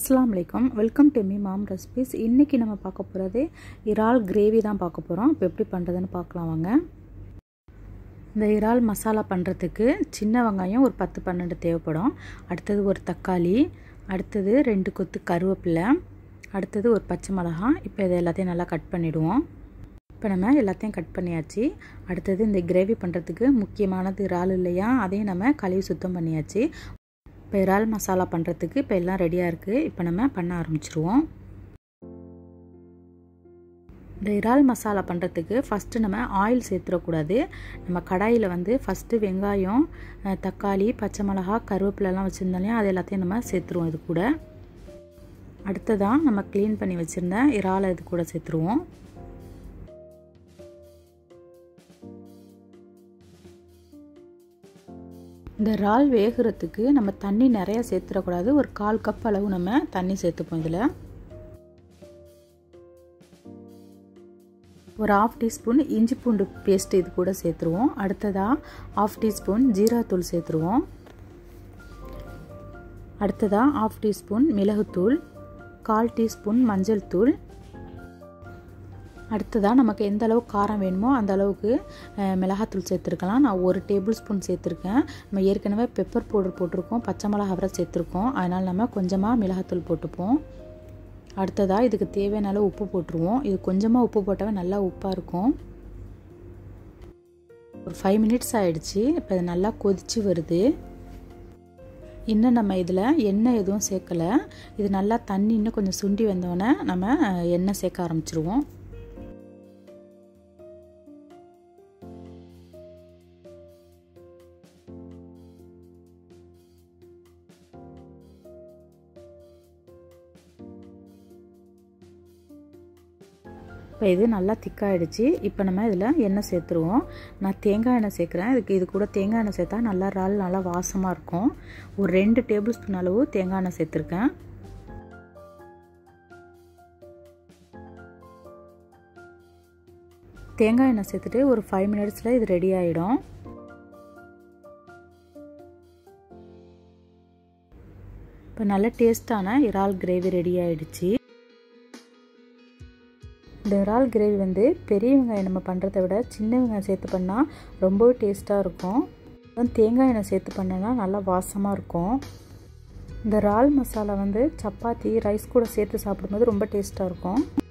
அஸ்ஸலாமு அலைக்கும் welcome to me mom recipes இன்றைக்கி நம்ம பார்க்க போகிறது இறால் கிரேவி தான் பார்க்க போகிறோம் இப்போ எப்படி பண்ணுறதுன்னு பார்க்கலாம் வாங்க இந்த இறால் மசாலா பண்ணுறதுக்கு சின்ன வெங்காயம் ஒரு பத்து பன்னெண்டு தேவைப்படும் அடுத்தது ஒரு தக்காளி அடுத்தது ரெண்டு கொத்து கருவேப்பிலை அடுத்தது ஒரு பச்சை மிளகாய் இப்போ இதை எல்லாத்தையும் நல்லா கட் பண்ணிவிடுவோம் இப்போ நம்ம எல்லாத்தையும் கட் பண்ணியாச்சு அடுத்தது இந்த கிரேவி பண்ணுறதுக்கு முக்கியமானது இறால் இல்லையா அதையும் நம்ம கழுவி சுத்தம் பண்ணியாச்சு இப்போ இறால் மசாலா பண்ணுறதுக்கு இப்போ எல்லாம் ரெடியாக இருக்குது இப்போ நம்ம பண்ண ஆரம்பிச்சிருவோம் இந்த இறால் மசாலா பண்ணுறதுக்கு ஃபஸ்ட்டு நம்ம ஆயில் சேர்த்துடக்கூடாது நம்ம கடாயில் வந்து ஃபஸ்ட்டு வெங்காயம் தக்காளி பச்சை மிளகா கருவேப்பிலெலாம் வச்சுருந்தோம் அது எல்லாத்தையும் நம்ம சேர்த்துருவோம் இது கூட அடுத்ததான் நம்ம க்ளீன் பண்ணி வச்சுருந்த இறாலை இது கூட சேர்த்துருவோம் இந்த இறால் வேகிறதுக்கு நம்ம தண்ணி நிறையா சேர்த்துடக்கூடாது ஒரு கால் கப் அளவு நம்ம தண்ணி சேர்த்துப்போம் இதில் ஒரு ஆஃப் டீஸ்பூன் இஞ்சி பூண்டு பேஸ்ட் இது கூட சேர்த்துருவோம் அடுத்ததாக ஆஃப் டீஸ்பூன் ஜீராத்தூள் சேர்த்துருவோம் அடுத்ததாக ஆஃப் டீஸ்பூன் மிளகுத்தூள் கால் டீஸ்பூன் மஞ்சள் தூள் அடுத்ததாக நமக்கு எந்த அளவுக்கு காரம் வேணுமோ அந்த அளவுக்கு மிளகாத்தூள் சேர்த்துருக்கலாம் நான் ஒரு டேபிள் ஸ்பூன் சேர்த்துருக்கேன் நம்ம ஏற்கனவே பெப்பர் பவுடர் போட்டிருக்கோம் பச்சை மிளகா வரை சேர்த்துருக்கோம் அதனால் நம்ம கொஞ்சமாக மிளகாத்தூள் போட்டுப்போம் அடுத்ததாக இதுக்கு தேவையான அளவு உப்பு போட்டுருவோம் இது கொஞ்சமாக உப்பு போட்டாவே நல்லா உப்பாக இருக்கும் ஒரு ஃபைவ் மினிட்ஸ் ஆகிடுச்சு இப்போ இது நல்லா கொதித்து வருது இன்னும் நம்ம இதில் எண்ணெய் எதுவும் சேர்க்கலை இது நல்லா தண்ணி இன்னும் கொஞ்சம் சுண்டி வந்தோடனே நம்ம எண்ணெய் சேர்க்க ஆரம்பிச்சிருவோம் இப்போ இது நல்லா திக்காயிடுச்சு இப்போ நம்ம இதில் எண்ணெய் சேர்த்துருவோம் நான் தேங்காய் எண்ணெய் சேர்க்குறேன் இதுக்கு இது கூட தேங்காய் எண்ணெய் சேர்த்தா நல்லா இறால் நல்லா வாசமாக இருக்கும் ஒரு ரெண்டு டேபிள் ஸ்பூன் அளவு தேங்காய் எண்ணெய் சேர்த்துருக்கேன் தேங்காய் எண்ணெய் சேர்த்துட்டு ஒரு ஃபைவ் மினிட்ஸில் இது ரெடி ஆகிடும் இப்போ நல்ல டேஸ்ட்டான இறால் கிரேவி ரெடி ஆகிடுச்சு இந்த இறால் கிரேவி வந்து பெரிய வெங்காயம் நம்ம பண்ணுறத விட சின்ன வெங்காயம் சேர்த்து பண்ணால் ரொம்பவே டேஸ்ட்டாக இருக்கும் தேங்காய் எண்ணெய் சேர்த்து பண்ணோன்னா நல்லா வாசமாக இருக்கும் இந்த இறால் மசாலா வந்து சப்பாத்தி ரைஸ் கூட சேர்த்து சாப்பிடும்போது ரொம்ப டேஸ்ட்டாக இருக்கும்